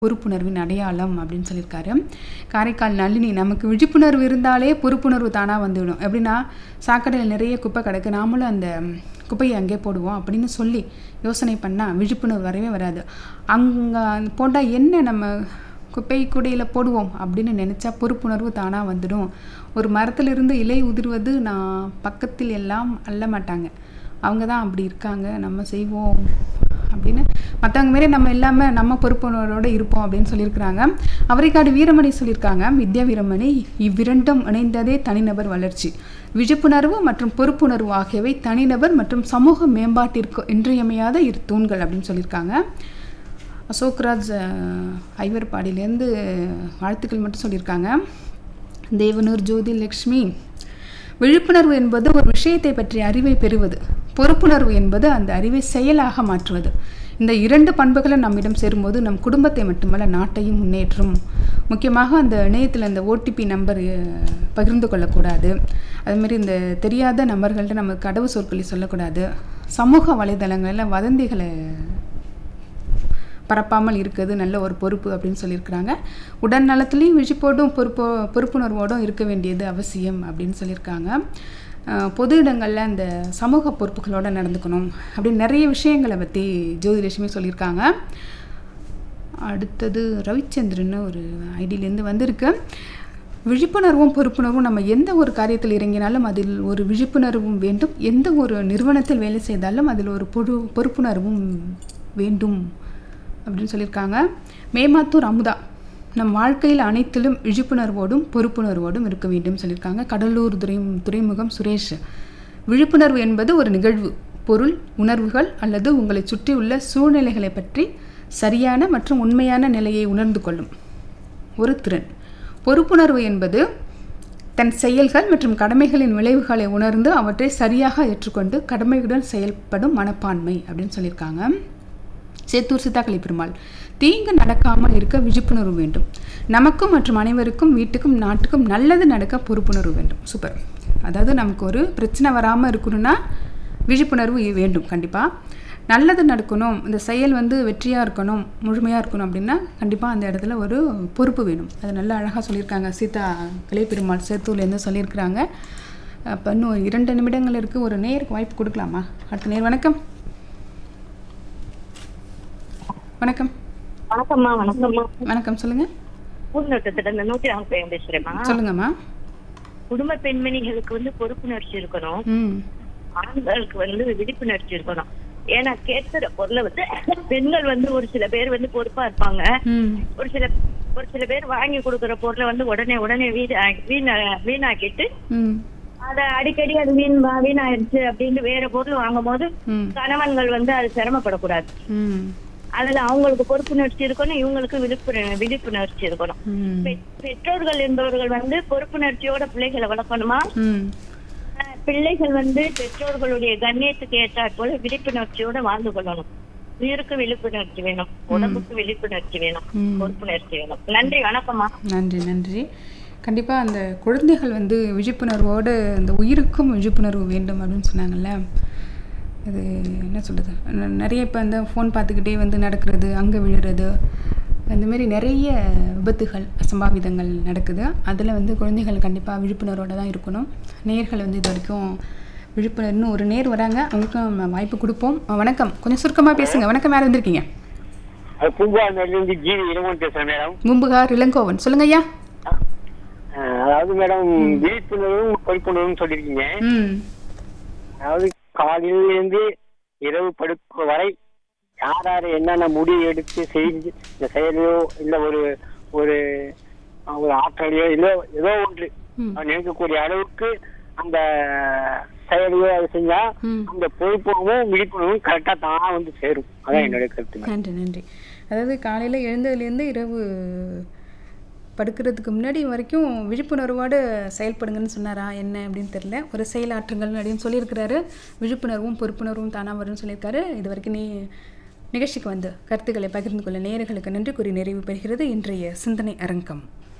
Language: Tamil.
பொறுப்புணர்வின் அடையாளம் அப்படின்னு சொல்லியிருக்காரு காரைக்கால் நளினி நமக்கு விழிப்புணர்வு இருந்தாலே பொறுப்புணர்வு தானாக வந்துவிடும் எப்படின்னா சாக்கடையில் நிறைய குப்பை கிடக்கு நாமளும் அந்த குப்பையை அங்கே போடுவோம் அப்படின்னு சொல்லி யோசனை பண்ணால் விழிப்புணர்வு வரவே வராது அங்கே போட்டால் என்ன நம்ம குப்பை கூடையில் போடுவோம் அப்படின்னு நினச்சா பொறுப்புணர்வு தானாக வந்துடும் ஒரு மரத்திலிருந்து இலை உதிர்வது நான் பக்கத்தில் எல்லாம் அள்ள மாட்டாங்க அவங்க தான் அப்படி இருக்காங்க நம்ம செய்வோம் அப்படின்னு மற்றவங்க மாரி நம்ம இல்லாமல் நம்ம பொறுப்புணர்வோடு இருப்போம் அப்படின்னு சொல்லியிருக்கிறாங்க அவரைக்காடு வீரமணி சொல்லியிருக்காங்க வித்யா வீரமணி இவ்விரண்டும் இணைந்ததே தனிநபர் வளர்ச்சி விழிப்புணர்வு மற்றும் பொறுப்புணர்வு ஆகியவை தனிநபர் மற்றும் சமூக மேம்பாட்டிற்கு இன்றியமையாத இரு தூண்கள் அப்படின்னு சொல்லியிருக்காங்க அசோக்ராஜ் அஹ், ஐவர்பாடியிலேருந்து வாழ்த்துக்கள் மட்டும் சொல்லியிருக்காங்க தேவனூர் ஜோதி லக்ஷ்மி விழிப்புணர்வு என்பது ஒரு விஷயத்தை பற்றிய அறிவை பெறுவது பொறுப்புணர்வு என்பது அந்த அறிவை செயலாக மாற்றுவது இந்த இரண்டு பண்புகளும் நம்மிடம் சேரும்போது நம் குடும்பத்தை மட்டுமல்ல நாட்டையும் முன்னேற்றும் முக்கியமாக அந்த இணையத்தில் அந்த ஓடிபி நம்பர் பகிர்ந்து கொள்ளக்கூடாது அதுமாரி இந்த தெரியாத நபர்கள்ட்ட நம்ம கடவு சொற்களை சொல்லக்கூடாது சமூக வலைதளங்களில் வதந்திகளை பரப்பாமல் இருக்கிறது நல்ல ஒரு பொறுப்பு அப்படின்னு சொல்லியிருக்கிறாங்க உடல் நலத்துலேயும் விழிப்போடும் பொறுப்போ பொறுப்புணர்வோடும் இருக்க வேண்டியது அவசியம் அப்படின்னு சொல்லியிருக்காங்க அஹ் பொது இடங்களில் அந்த சமூக பொறுப்புகளோடு நடந்துக்கணும் அப்படின்னு நிறைய விஷயங்களை பற்றி ஜோதிலட்சுமி சொல்லியிருக்காங்க அடுத்தது ரவிச்சந்திரன் ஒரு ஐடியிலேருந்து வந்திருக்கு விழிப்புணர்வும் பொறுப்புணர்வும் நம்ம எந்த ஒரு காரியத்தில் இறங்கினாலும் அதில் ஒரு விழிப்புணர்வும் வேண்டும் எந்த ஒரு நிறுவனத்தில் வேலை செய்தாலும் அதில் ஒரு பொறு பொறுப்புணர்வும் வேண்டும் அப்படின்னு சொல்லியிருக்காங்க மேமாத்தூர் அமுதா நம் வாழ்க்கையில் அனைத்திலும் விழிப்புணர்வோடும் பொறுப்புணர்வோடும் இருக்க வேண்டும் சொல்லியிருக்காங்க கடலூர் துறை துறைமுகம் சுரேஷ் விழிப்புணர்வு என்பது ஒரு நிகழ்வு பொருள் உணர்வுகள் அல்லது உங்களை சுற்றியுள்ள சூழ்நிலைகளை பற்றி சரியான மற்றும் உண்மையான நிலையை உணர்ந்து கொள்ளும் ஒரு திறன் பொறுப்புணர்வு என்பது தன் செயல்கள் மற்றும் கடமைகளின் விளைவுகளை உணர்ந்து அவற்றை சரியாக ஏற்றுக்கொண்டு கடமையுடன் செயல்படும் மனப்பான்மை அப்படின்னு சொல்லியிருக்காங்க சேத்தூர் சித்தாக்களி பெருமாள் தீங்கு நடக்காமல் இருக்க விழிப்புணர்வு வேண்டும் நமக்கும் மற்றும் அனைவருக்கும் வீட்டுக்கும் நாட்டுக்கும் நல்லது நடக்க பொறுப்புணர்வு வேண்டும் சூப்பர் அதாவது நமக்கு ஒரு பிரச்சனை வராமல் இருக்கணும்னா விழிப்புணர்வு வேண்டும் கண்டிப்பாக நல்லது நடக்கணும் இந்த செயல் வந்து வெற்றியாக இருக்கணும் முழுமையாக இருக்கணும் அப்படின்னா கண்டிப்பாக அந்த இடத்துல ஒரு பொறுப்பு வேணும் அது நல்லா அழகாக சொல்லியிருக்காங்க சீதா கலை பெருமாள் சேத்தூர்லேருந்து சொல்லியிருக்கிறாங்க அப்போ இன்னும் ஒரு இரண்டு நிமிடங்கள் இருக்குது ஒரு நேருக்கு வாய்ப்பு கொடுக்கலாமா அடுத்த நேர் வணக்கம் வணக்கம் வணக்கம்மா வணக்கம்மா வணக்கம் சொல்லுங்க பூந்தோட்டத்துல இந்த நூற்றி நாற்பது பையன் பேசுறேம்மா சொல்லுங்கம்மா குடும்ப பெண்மணிகளுக்கு வந்து பொறுப்புணர்ச்சி இருக்கணும் ம் ஆண்களுக்கு வந்து விழிப்புணர்ச்சி இருக்கணும் ஏன்னா கேட்கிற பொருளை வந்து பெண்கள் வந்து ஒரு சில பேர் வந்து பொறுப்பா இருப்பாங்க ம் ஒரு சில ஒரு சில பேர் வாங்கி கொடுக்குற பொருளை வந்து உடனே உடனே வீணா வீணா வீணாக்கிட்டு ம் அத அடிக்கடி அது வீண் வா- வீணாயிருச்சு அப்படின்னு வேற பொருள் வாங்கும் போது ம் கணவன்கள் வந்து அது சிரமப்படக்கூடாது ம் அதுல அவங்களுக்கு பொறுப்புணர்ச்சி இருக்கணும் இவங்களுக்கு விழிப்புணர் விழிப்புணர்ச்சி இருக்கணும் ம் பெ- பெற்றோர்கள் என்பவர்கள் வந்து பொறுப்புணர்ச்சியோட பிள்ளைகளை வளர்க்கணுமா ம் அஹ் பிள்ளைகள் வந்து பெற்றோர்களுடைய கண்ணியத்துக்கு ஏற்றாற் போல விழிப்புணர்ச்சியோட வாழ்ந்து கொள்ளணும் உயிருக்கு விழிப்புணர்ச்சி வேணும் உடம்புக்கு விழிப்புணர்ச்சி வேணும் ம். பொறுப்புணர்ச்சி வேணும் நன்றி வணக்கம்மா நன்றி நன்றி கண்டிப்பாக அந்த குழந்தைகள் வந்து விழிப்புணர்வோடு அந்த உயிருக்கும் விழிப்புணர்வு வேண்டும் அப்படின்னு சொன்னாங்கல்ல அது என்ன சொல்கிறது நிறைய இப்போ அந்த ஃபோன் பார்த்துக்கிட்டே வந்து நடக்கிறது அங்கே விழுறது அந்த மாதிரி நிறைய விபத்துகள் அசம்பாவிதங்கள் நடக்குது அதில் வந்து குழந்தைகள் கண்டிப்பாக விழிப்புணர்வோடு தான் இருக்கணும் நேர்கள் வந்து இது வரைக்கும் விழிப்புணர்வு இன்னும் ஒரு நேர் வராங்க அவங்களுக்கும் நம்ம வாய்ப்பு கொடுப்போம் வணக்கம் கொஞ்சம் சுருக்கமாக பேசுங்க வணக்கம் யார் வந்திருக்கீங்க அது பூங்காநகர்லேருந்து ஜிவி இளவன் பேசுறேன் மேடம் மும்புகார் இளங்கோவன் சொல்லுங்க ஐயா அஹ் அதாவது மேடம் விழிப்புணர்வும் பொறுப்புணர்வும் சொல்லியிருக்கீங்க ம் அதாவது காலையிலேருந்து இரவு படுக்க வரை யார் யார் என்னென்ன முடிவு எடுத்து செஞ்சு இந்த செயலையோ இல்லை ஒரு ஒரு அஹ், ஒரு ஆற்றலையோ இல்லை ஏதோ ஒன்று ம். அவன் நினைக்கக்கூடிய அளவுக்கு அந்த செயலையோ அது செஞ்சா ம். அந்த பொறுப்புணர்வும் விழிப்புணர்வும் கரெக்டாக தான் வந்து சேரும் அதான் என்னுடைய கருத்து மேடம். நன்றி நன்றி அதாவது காலையில் எழுந்ததுலேருந்து இரவு படுக்கிறதுக்கு முன்னாடி வரைக்கும் விழிப்புணர்வோடு செயல்படுங்கன்னு சொன்னாரா என்ன அப்படின்னு தெரில ஒரு செயலாற்றுங்கள் அப்படின்னு சொல்லியிருக்கிறாரு விழிப்புணர்வும் பொறுப்புணர்வும் தானாக வரும்னு சொல்லியிருக்காரு இது வரைக்கும் நீ நிகழ்ச்சிக்கு வந்து கருத்துக்களை பகிர்ந்து கொள்ள நேயர்களுக்கு நன்றி கூறி நிறைவு பெறுகிறது இன்றைய சிந்தனை அரங்கம்